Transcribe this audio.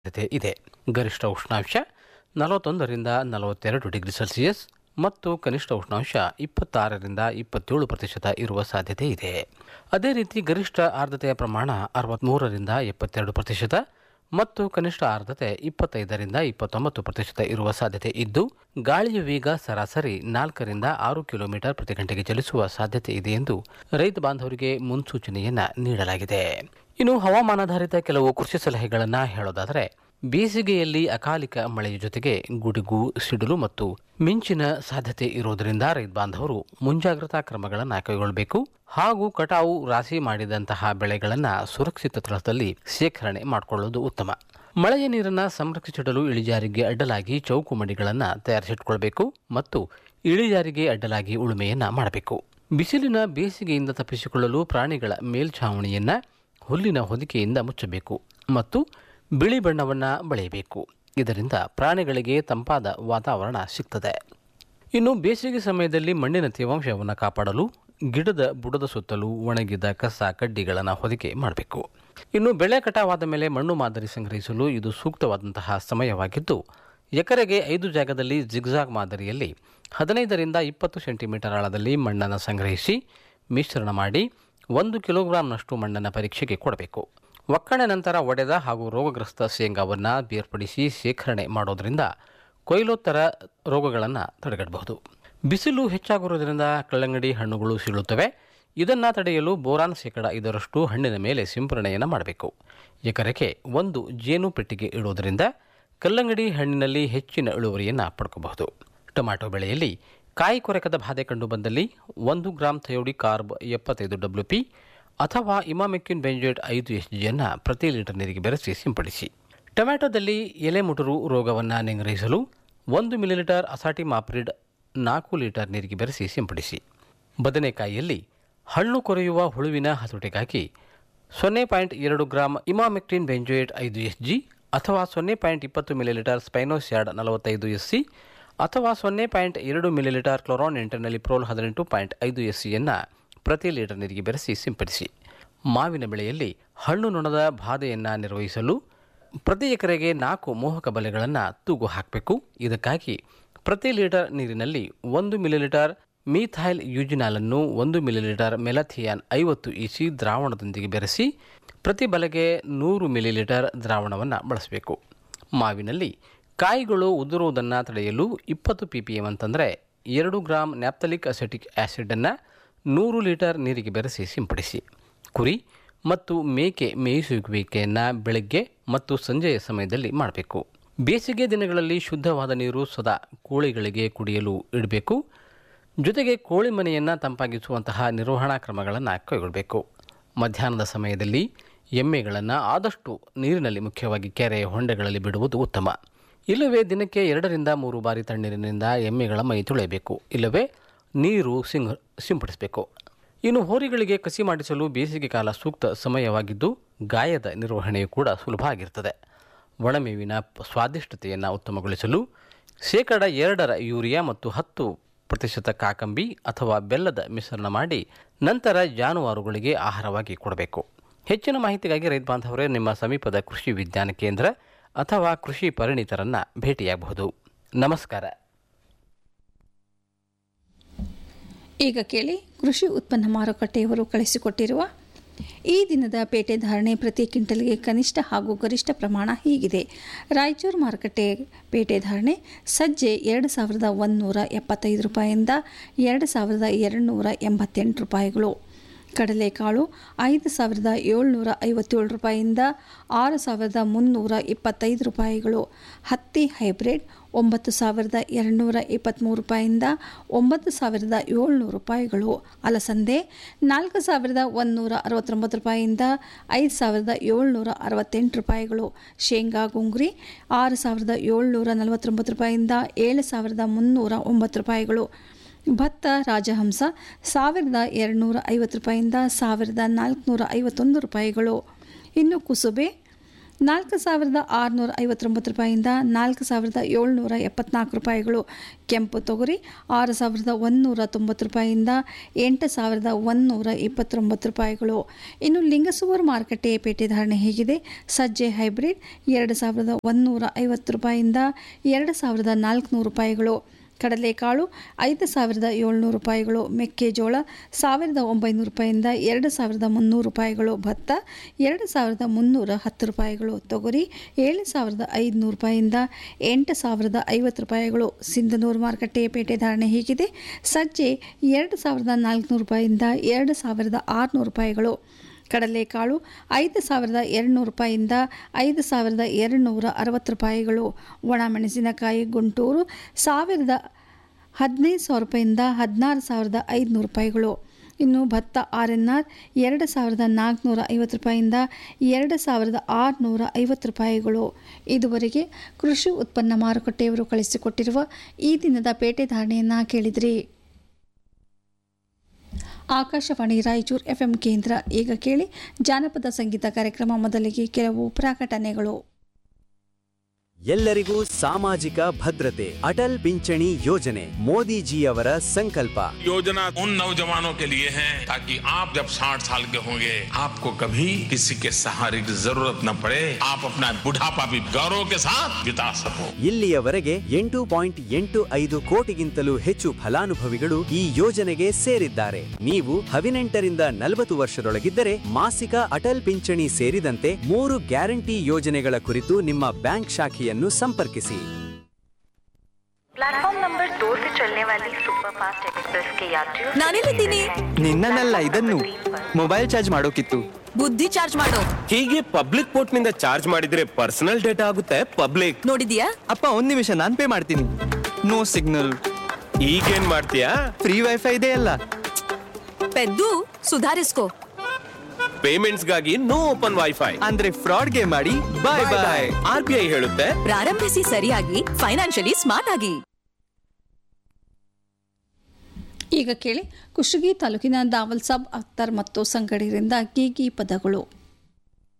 ಸಾಧ್ಯತೆ ಇದೆ ಗರಿಷ್ಠ ಉಷ್ಣಾಂಶ ನಲವತ್ತೊಂದರಿಂದ ನಲವತ್ತೆರಡು ಡಿಗ್ರಿ ಸೆಲ್ಸಿಯಸ್ ಮತ್ತು ಕನಿಷ್ಠ ಉಷ್ಣಾಂಶ ಇಪ್ಪತ್ತಾರರಿಂದ ಇಪ್ಪತ್ತೇಳು ಪ್ರತಿಶತ ಇರುವ ಸಾಧ್ಯತೆ ಇದೆ ಅದೇ ರೀತಿ ಗರಿಷ್ಠ ಆರ್ದ್ರತೆಯ ಪ್ರಮಾಣ ಅರವತ್ತ್ಮೂರರಿಂದ ಎಪ್ಪತ್ತೆರಡು ಪ್ರತಿಶತ ಮತ್ತು ಕನಿಷ್ಠ ಆರ್ದ್ರತೆ ಇಪ್ಪತ್ತೈದರಿಂದ ಇಪ್ಪತ್ತೊಂಬತ್ತು ಪ್ರತಿಶತ ಇರುವ ಸಾಧ್ಯತೆ ಇದ್ದು ಗಾಳಿಯ ವೇಗ ಸರಾಸರಿ ನಾಲ್ಕರಿಂದ ಆರು ಕಿಲೋಮೀಟರ್ ಪ್ರತಿ ಗಂಟೆಗೆ ಚಲಿಸುವ ಸಾಧ್ಯತೆ ಇದೆ ಎಂದು ರೈತ ಬಾಂಧವರಿಗೆ ಮುನ್ಸೂಚನೆಯನ್ನ ನೀಡಲಾಗಿದೆ ಇನ್ನು ಹವಾಮಾನಾಧಾರಿತ ಕೆಲವು ಕೃಷಿ ಸಲಹೆಗಳನ್ನು ಹೇಳೋದಾದರೆ ಬೇಸಿಗೆಯಲ್ಲಿ ಅಕಾಲಿಕ ಮಳೆಯ ಜೊತೆಗೆ ಗುಡುಗು ಸಿಡಿಲು ಮತ್ತು ಮಿಂಚಿನ ಸಾಧ್ಯತೆ ಇರುವುದರಿಂದ ರೈತ ಬಾಂಧವರು ಮುಂಜಾಗ್ರತಾ ಕ್ರಮಗಳನ್ನು ಕೈಗೊಳ್ಳಬೇಕು ಹಾಗೂ ಕಟಾವು ರಾಶಿ ಮಾಡಿದಂತಹ ಬೆಳೆಗಳನ್ನು ಸುರಕ್ಷಿತ ಸ್ಥಳದಲ್ಲಿ ಶೇಖರಣೆ ಮಾಡಿಕೊಳ್ಳುವುದು ಉತ್ತಮ ಮಳೆಯ ನೀರನ್ನು ಸಂರಕ್ಷಿಸಿಡಲು ಇಳಿಜಾರಿಗೆ ಅಡ್ಡಲಾಗಿ ಚೌಕು ಮಡಿಗಳನ್ನು ತಯಾರಿಸಿಟ್ಕೊಳ್ಬೇಕು ಮತ್ತು ಇಳಿಜಾರಿಗೆ ಅಡ್ಡಲಾಗಿ ಉಳುಮೆಯನ್ನ ಮಾಡಬೇಕು ಬಿಸಿಲಿನ ಬೇಸಿಗೆಯಿಂದ ತಪ್ಪಿಸಿಕೊಳ್ಳಲು ಪ್ರಾಣಿಗಳ ಮೇಲ್ಛಾವಣಿಯನ್ನ ಹುಲ್ಲಿನ ಹೊದಿಕೆಯಿಂದ ಮುಚ್ಚಬೇಕು ಮತ್ತು ಬಿಳಿ ಬಣ್ಣವನ್ನು ಬಳೆಯಬೇಕು ಇದರಿಂದ ಪ್ರಾಣಿಗಳಿಗೆ ತಂಪಾದ ವಾತಾವರಣ ಸಿಗ್ತದೆ ಇನ್ನು ಬೇಸಿಗೆ ಸಮಯದಲ್ಲಿ ಮಣ್ಣಿನ ತೇವಾಂಶವನ್ನು ಕಾಪಾಡಲು ಗಿಡದ ಬುಡದ ಸುತ್ತಲೂ ಒಣಗಿದ ಕಸ ಕಡ್ಡಿಗಳನ್ನು ಹೊದಿಕೆ ಮಾಡಬೇಕು ಇನ್ನು ಬೆಳೆ ಕಟಾವಾದ ಮೇಲೆ ಮಣ್ಣು ಮಾದರಿ ಸಂಗ್ರಹಿಸಲು ಇದು ಸೂಕ್ತವಾದಂತಹ ಸಮಯವಾಗಿದ್ದು ಎಕರೆಗೆ ಐದು ಜಾಗದಲ್ಲಿ ಜಿಗ್ಜಾಗ್ ಮಾದರಿಯಲ್ಲಿ ಹದಿನೈದರಿಂದ ಇಪ್ಪತ್ತು ಸೆಂಟಿಮೀಟರ್ ಆಳದಲ್ಲಿ ಮಣ್ಣನ್ನು ಸಂಗ್ರಹಿಸಿ ಮಿಶ್ರಣ ಮಾಡಿ ಒಂದು ಕಿಲೋಗ್ರಾಂನಷ್ಟು ಮಣ್ಣನ್ನು ಪರೀಕ್ಷೆಗೆ ಕೊಡಬೇಕು ಒಕ್ಕಣೆ ನಂತರ ಒಡೆದ ಹಾಗೂ ರೋಗಗ್ರಸ್ತ ಶೇಂಗಾವನ್ನು ಬೇರ್ಪಡಿಸಿ ಶೇಖರಣೆ ಮಾಡೋದರಿಂದ ಕೊಯ್ಲೋತ್ತರ ರೋಗಗಳನ್ನು ತಡೆಗಟ್ಟಬಹುದು ಬಿಸಿಲು ಹೆಚ್ಚಾಗಿರುವುದರಿಂದ ಕಲ್ಲಂಗಡಿ ಹಣ್ಣುಗಳು ಸೀಳುತ್ತವೆ ಇದನ್ನು ತಡೆಯಲು ಬೋರಾನ್ ಶೇಕಡ ಐದರಷ್ಟು ಹಣ್ಣಿನ ಮೇಲೆ ಸಿಂಪರಣೆಯನ್ನು ಮಾಡಬೇಕು ಎಕರೆಗೆ ಒಂದು ಜೇನು ಪೆಟ್ಟಿಗೆ ಇಡುವುದರಿಂದ ಕಲ್ಲಂಗಡಿ ಹಣ್ಣಿನಲ್ಲಿ ಹೆಚ್ಚಿನ ಇಳುವರಿಯನ್ನು ಪಡ್ಕೋಬಹುದು ಟೊಮ್ಯಾಟೊ ಬೆಳೆಯಲ್ಲಿ ಕಾಯಿ ಕೊರಕದ ಬಾಧೆ ಕಂಡುಬಂದಲ್ಲಿ ಒಂದು ಗ್ರಾಂ ಥಯೋಡಿ ಕಾರ್ಬ್ ಎಪ್ಪತ್ತೈದು ಡಬ್ಲ್ಯೂ ಪಿ ಅಥವಾ ಇಮಾಮೆಕ್ಕಿನ್ ಬೆಂಜೋಯೇಟ್ ಐದು ಎಸ್ ಜಿಯನ್ನು ಪ್ರತಿ ಲೀಟರ್ ನೀರಿಗೆ ಬೆರೆಸಿ ಸಿಂಪಡಿಸಿ ಟೊಮ್ಯಾಟೊದಲ್ಲಿ ಎಲೆ ಮುಟುರು ರೋಗವನ್ನು ನಿಗ್ರಹಿಸಲು ಒಂದು ಮಿಲಿಲೀಟರ್ ಅಸಾಟಿ ಮಾಪ್ರಿಡ್ ನಾಲ್ಕು ಲೀಟರ್ ನೀರಿಗೆ ಬೆರೆಸಿ ಸಿಂಪಡಿಸಿ ಬದನೆಕಾಯಿಯಲ್ಲಿ ಹಣ್ಣು ಕೊರೆಯುವ ಹುಳುವಿನ ಹತೋಟಿಗಾಗಿ ಸೊನ್ನೆ ಪಾಯಿಂಟ್ ಎರಡು ಗ್ರಾಂ ಇಮಾಮೆಕ್ಟಿನ್ ಬೆಂಜೋಯೇಟ್ ಐದು ಎಸ್ ಜಿ ಅಥವಾ ಸೊನ್ನೆ ಪಾಯಿಂಟ್ ಇಪ್ಪತ್ತು ಮಿಲಿಲೀಟರ್ ಸ್ಪೈನೋಸ್ಯಾಡ್ ನಲವತ್ತೈದು ಎಸ್ ಸಿ ಅಥವಾ ಸೊನ್ನೆ ಪಾಯಿಂಟ್ ಎರಡು ಮಿಲಿಲೀಟರ್ ಕ್ಲೋರಾನ್ ಇಂಟರ್ನಲ್ಲಿ ಪ್ರೋಲ್ ಹದಿನೆಂಟು ಪಾಯಿಂಟ್ ಐದು ಎಸ್ ಸಿಯನ್ನು ಪ್ರತಿ ಲೀಟರ್ ನೀರಿಗೆ ಬೆರೆಸಿ ಸಿಂಪಡಿಸಿ ಮಾವಿನ ಬೆಳೆಯಲ್ಲಿ ಹಣ್ಣು ನೊಣದ ಬಾಧೆಯನ್ನು ನಿರ್ವಹಿಸಲು ಪ್ರತಿ ಎಕರೆಗೆ ನಾಲ್ಕು ಮೋಹಕ ಬಲೆಗಳನ್ನು ತೂಗು ಹಾಕಬೇಕು ಇದಕ್ಕಾಗಿ ಪ್ರತಿ ಲೀಟರ್ ನೀರಿನಲ್ಲಿ ಒಂದು ಮಿಲಿಲೀಟರ್ ಮೀಥೈಲ್ ಯೂಜಿನಾಲನ್ನು ಒಂದು ಮಿಲಿಲೀಟರ್ ಮೆಲಥಿಯಾನ್ ಐವತ್ತು ಇಸಿ ದ್ರಾವಣದೊಂದಿಗೆ ಬೆರೆಸಿ ಪ್ರತಿ ಬಲೆಗೆ ನೂರು ಮಿಲಿಲೀಟರ್ ದ್ರಾವಣವನ್ನು ಬಳಸಬೇಕು ಮಾವಿನಲ್ಲಿ ಕಾಯಿಗಳು ಉದುರುವುದನ್ನು ತಡೆಯಲು ಇಪ್ಪತ್ತು ಪಿ ಪಿ ಎಮ್ ಅಂತಂದರೆ ಎರಡು ಗ್ರಾಂ ನ್ಯಾಪ್ತಲಿಕ್ ಅಸೆಟಿಕ್ ಆ್ಯಸಿಡನ್ನು ನೂರು ಲೀಟರ್ ನೀರಿಗೆ ಬೆರೆಸಿ ಸಿಂಪಡಿಸಿ ಕುರಿ ಮತ್ತು ಮೇಕೆ ಮೇಯಿಸುವಿಕೆಯನ್ನು ಬೆಳಗ್ಗೆ ಮತ್ತು ಸಂಜೆಯ ಸಮಯದಲ್ಲಿ ಮಾಡಬೇಕು ಬೇಸಿಗೆ ದಿನಗಳಲ್ಲಿ ಶುದ್ಧವಾದ ನೀರು ಸದಾ ಕೋಳಿಗಳಿಗೆ ಕುಡಿಯಲು ಇಡಬೇಕು ಜೊತೆಗೆ ಕೋಳಿ ಮನೆಯನ್ನು ತಂಪಾಗಿಸುವಂತಹ ನಿರ್ವಹಣಾ ಕ್ರಮಗಳನ್ನು ಕೈಗೊಳ್ಳಬೇಕು ಮಧ್ಯಾಹ್ನದ ಸಮಯದಲ್ಲಿ ಎಮ್ಮೆಗಳನ್ನು ಆದಷ್ಟು ನೀರಿನಲ್ಲಿ ಮುಖ್ಯವಾಗಿ ಕೆರೆ ಹೊಂಡೆಗಳಲ್ಲಿ ಬಿಡುವುದು ಉತ್ತಮ ಇಲ್ಲವೇ ದಿನಕ್ಕೆ ಎರಡರಿಂದ ಮೂರು ಬಾರಿ ತಣ್ಣೀರಿನಿಂದ ಎಮ್ಮೆಗಳ ಮೈ ತೊಳೆಯಬೇಕು ಇಲ್ಲವೇ ನೀರು ಸಿಂಗ್ ಸಿಂಪಡಿಸಬೇಕು ಇನ್ನು ಹೋರಿಗಳಿಗೆ ಕಸಿ ಮಾಡಿಸಲು ಬೇಸಿಗೆ ಕಾಲ ಸೂಕ್ತ ಸಮಯವಾಗಿದ್ದು ಗಾಯದ ನಿರ್ವಹಣೆಯು ಕೂಡ ಸುಲಭ ಆಗಿರ್ತದೆ ಒಣಮೇವಿನ ಸ್ವಾದಿಷ್ಟತೆಯನ್ನು ಉತ್ತಮಗೊಳಿಸಲು ಶೇಕಡ ಎರಡರ ಯೂರಿಯಾ ಮತ್ತು ಹತ್ತು ಪ್ರತಿಶತ ಕಾಕಂಬಿ ಅಥವಾ ಬೆಲ್ಲದ ಮಿಶ್ರಣ ಮಾಡಿ ನಂತರ ಜಾನುವಾರುಗಳಿಗೆ ಆಹಾರವಾಗಿ ಕೊಡಬೇಕು ಹೆಚ್ಚಿನ ಮಾಹಿತಿಗಾಗಿ ರೈತ ಬಾಂಧವರೇ ನಿಮ್ಮ ಸಮೀಪದ ಕೃಷಿ ವಿಜ್ಞಾನ ಕೇಂದ್ರ ಅಥವಾ ಕೃಷಿ ಪರಿಣಿತರನ್ನು ಭೇಟಿಯಾಗಬಹುದು ನಮಸ್ಕಾರ ಈಗ ಕೇಳಿ ಕೃಷಿ ಉತ್ಪನ್ನ ಮಾರುಕಟ್ಟೆಯವರು ಕಳಿಸಿಕೊಟ್ಟಿರುವ ಈ ದಿನದ ಪೇಟೆ ಧಾರಣೆ ಪ್ರತಿ ಕ್ವಿಂಟಲ್ಗೆ ಕನಿಷ್ಠ ಹಾಗೂ ಗರಿಷ್ಠ ಪ್ರಮಾಣ ಹೀಗಿದೆ ರಾಯಚೂರು ಮಾರುಕಟ್ಟೆ ಪೇಟೆ ಧಾರಣೆ ಸಜ್ಜೆ ಎರಡು ಸಾವಿರದ ಒಂದುನೂರ ಎಪ್ಪತ್ತೈದು ರೂಪಾಯಿಯಿಂದ ಎರಡು ಸಾವಿರದ ಎರಡುನೂರ ಎಂಬತ್ತೆಂಟು ರೂಪಾಯಿಗಳು ಕಡಲೆಕಾಳು ಐದು ಸಾವಿರದ ಏಳ್ನೂರ ಐವತ್ತೇಳು ರೂಪಾಯಿಯಿಂದ ಆರು ಸಾವಿರದ ಮುನ್ನೂರ ಇಪ್ಪತ್ತೈದು ರೂಪಾಯಿಗಳು ಹತ್ತಿ ಹೈಬ್ರಿಡ್ ಒಂಬತ್ತು ಸಾವಿರದ ಎರಡುನೂರ ಇಪ್ಪತ್ತ್ಮೂರು ರೂಪಾಯಿಯಿಂದ ಒಂಬತ್ತು ಸಾವಿರದ ಏಳ್ನೂರು ರೂಪಾಯಿಗಳು ಅಲಸಂದೆ ನಾಲ್ಕು ಸಾವಿರದ ಒಂದುನೂರ ಅರವತ್ತೊಂಬತ್ತು ರೂಪಾಯಿಯಿಂದ ಐದು ಸಾವಿರದ ಏಳ್ನೂರ ಅರವತ್ತೆಂಟು ರೂಪಾಯಿಗಳು ಶೇಂಗಾ ಗುಂಗುರಿ ಆರು ಸಾವಿರದ ಏಳ್ನೂರ ನಲವತ್ತೊಂಬತ್ತು ರೂಪಾಯಿಯಿಂದ ಏಳು ಸಾವಿರದ ಮುನ್ನೂರ ಒಂಬತ್ತು ರೂಪಾಯಿಗಳು ಭತ್ತ ರಾಜಹಂಸ ಸಾವಿರದ ಎರಡುನೂರ ಐವತ್ತು ರೂಪಾಯಿಯಿಂದ ಸಾವಿರದ ನಾಲ್ಕುನೂರ ಐವತ್ತೊಂದು ರೂಪಾಯಿಗಳು ಇನ್ನು ಕುಸುಬೆ ನಾಲ್ಕು ಸಾವಿರದ ಆರುನೂರ ಐವತ್ತೊಂಬತ್ತು ರೂಪಾಯಿಯಿಂದ ನಾಲ್ಕು ಸಾವಿರದ ಏಳ್ನೂರ ಎಪ್ಪತ್ನಾಲ್ಕು ರೂಪಾಯಿಗಳು ಕೆಂಪು ತೊಗರಿ ಆರು ಸಾವಿರದ ಒಂದುನೂರ ತೊಂಬತ್ತು ರೂಪಾಯಿಯಿಂದ ಎಂಟು ಸಾವಿರದ ಒಂದುನೂರ ಇಪ್ಪತ್ತೊಂಬತ್ತು ರೂಪಾಯಿಗಳು ಇನ್ನು ಲಿಂಗಸೂರು ಮಾರುಕಟ್ಟೆ ಪೇಟೆ ಧಾರಣೆ ಹೇಗಿದೆ ಸಜ್ಜೆ ಹೈಬ್ರಿಡ್ ಎರಡು ಸಾವಿರದ ಒಂದುನೂರ ಐವತ್ತು ರೂಪಾಯಿಯಿಂದ ಎರಡು ಸಾವಿರದ ನಾಲ್ಕುನೂರು ರೂಪಾಯಿಗಳು ಕಡಲೆಕಾಳು ಐದು ಸಾವಿರದ ಏಳ್ನೂರು ರೂಪಾಯಿಗಳು ಮೆಕ್ಕೆಜೋಳ ಸಾವಿರದ ಒಂಬೈನೂರು ರೂಪಾಯಿಯಿಂದ ಎರಡು ಸಾವಿರದ ಮುನ್ನೂರು ರೂಪಾಯಿಗಳು ಭತ್ತ ಎರಡು ಸಾವಿರದ ಮುನ್ನೂರ ಹತ್ತು ರೂಪಾಯಿಗಳು ತೊಗರಿ ಏಳು ಸಾವಿರದ ಐದುನೂರು ರೂಪಾಯಿಯಿಂದ ಎಂಟು ಸಾವಿರದ ಐವತ್ತು ರೂಪಾಯಿಗಳು ಸಿಂಧನೂರು ಮಾರುಕಟ್ಟೆ ಪೇಟೆ ಧಾರಣೆ ಹೀಗಿದೆ ಸಜ್ಜೆ ಎರಡು ಸಾವಿರದ ನಾಲ್ಕುನೂರು ರೂಪಾಯಿಯಿಂದ ಎರಡು ಸಾವಿರದ ಆರುನೂರು ರೂಪಾಯಿಗಳು ಕಡಲೆಕಾಳು ಐದು ಸಾವಿರದ ಎರಡುನೂರು ರೂಪಾಯಿಯಿಂದ ಐದು ಸಾವಿರದ ಎರಡುನೂರ ಅರವತ್ತು ರೂಪಾಯಿಗಳು ಒಣಮೆಣಸಿನಕಾಯಿ ಗುಂಟೂರು ಸಾವಿರದ ಹದಿನೈದು ಸಾವಿರ ರೂಪಾಯಿಯಿಂದ ಹದಿನಾರು ಸಾವಿರದ ಐದುನೂರು ರೂಪಾಯಿಗಳು ಇನ್ನು ಭತ್ತ ಆರ್ ಎನ್ ಆರ್ ಎರಡು ಸಾವಿರದ ನಾಲ್ಕುನೂರ ಐವತ್ತು ರೂಪಾಯಿಯಿಂದ ಎರಡು ಸಾವಿರದ ಆರುನೂರ ಐವತ್ತು ರೂಪಾಯಿಗಳು ಇದುವರೆಗೆ ಕೃಷಿ ಉತ್ಪನ್ನ ಮಾರುಕಟ್ಟೆಯವರು ಕಳಿಸಿಕೊಟ್ಟಿರುವ ಈ ದಿನದ ಪೇಟೆ ಧಾರಣೆಯನ್ನು ಕೇಳಿದ್ರಿ ಆಕಾಶವಾಣಿ ರಾಯಚೂರು ಎಫ್ಎಂ ಕೇಂದ್ರ ಈಗ ಕೇಳಿ ಜಾನಪದ ಸಂಗೀತ ಕಾರ್ಯಕ್ರಮ ಮೊದಲಿಗೆ ಕೆಲವು ಪ್ರಕಟಣೆಗಳು ಎಲ್ಲರಿಗೂ ಸಾಮಾಜಿಕ ಭದ್ರತೆ ಅಟಲ್ ಪಿಂಚಣಿ ಯೋಜನೆ ಮೋದಿಜಿಯವರ ಸಂಕಲ್ಪ योजना उन नौजवानों के लिए है ताकि आप जब 60 साल के होंगे आपको कभी किसी के सहारे की जरूरत न पड़े आप अपना बुढ़ापा भी गौरव के साथ बिता सको ಇಲ್ಲಿಯವರೆಗೆ ಎಂಟು ಪಾಯಿಂಟ್ ಎಂಟು ಐದು ಕೋಟಿಗಿಂತಲೂ ಹೆಚ್ಚು ಫಲಾನುಭವಿಗಳು ಈ ಯೋಜನೆಗೆ ಸೇರಿದ್ದಾರೆ ನೀವು ಹದಿನೆಂಟರಿಂದ ನಲವತ್ತು ವರ್ಷದೊಳಗಿದ್ದರೆ ಮಾಸಿಕ ಅಟಲ್ ಪಿಂಚಣಿ ಸೇರಿದಂತೆ ಮೂರು ಗ್ಯಾರಂಟಿ ಯೋಜನೆಗಳ ಕುರಿತು ನಿಮ್ಮ ಬ್ಯಾಂಕ್ ಶಾಖೆಯನ್ನು ಸಂಪರ್ಕಿಸಿ प्लेटफॉर्म नंबर दो से चलने वाली सुपर फास्ट एक्सप्रेस के यात्रियों ನಾನೆಲ್ಲಿದ್ದೀನಿ ನಿನ್ನನ್ನೆಲ್ಲ ಇದನ್ನು ಮೊಬೈಲ್ ಚಾರ್ಜ್ ಮಾಡೋಕಿತ್ತು ಬುದ್ಧಿ ಚಾರ್ಜ್ ಮಾಡೋ ಹೀಗೆ ಪಬ್ಲಿಕ್ ಪೋರ್ಟ್ ನಿಂದ ಚಾರ್ಜ್ ಮಾಡಿದ್ರೆ ಪರ್ಸನಲ್ ಡೇಟಾ ಆಗುತ್ತೆ ಪಬ್ಲಿಕ್ ನೋಡಿದ್ಯಾ ಅಪ್ಪ ಒಂದ್ ನಿಮಿಷ ನಾನ್ ಪೇ ಮಾಡ್ತೀನಿ ನೋ ಸಿಗ್ನಲ್ ಈಗೇನ್ ಮಾಡ್ತೀಯಾ ಫ್ರೀ ವೈಫೈ ಇದೆ ಅಲ್ಲ ಪೆದ್ದು ಸುಧಾರಿಸ್ಕೋ ಪೇಮೆಂಟ್ಸ್ ಗಾಗಿ ನೋ ಓಪನ್ ವೈಫೈ ಅಂದ್ರೆ ಫ್ರಾಡ್ಗೆ ಮಾಡಿ bye bye R B I ಹೇಳುತ್ತೆ ಪ್ರಾರಂಭಿಸಿ ಸರಿಯಾಗಿ ಫೈನಾನ್ಷಿಯಲಿ ಸ್ಮಾರ್ಟ್ ಆಗಿ ಈಗ ಕೇಳಿ ಕುಷ್ಟಗಿ ತಾಲೂಕಿನ ದಾವಲ್ ಸಬ್ ಅಖ್ತರ್ ಮತ್ತು ಸಂಗಡಿಗರಿಂದ ಗೀಗಿ ಪದಗಳು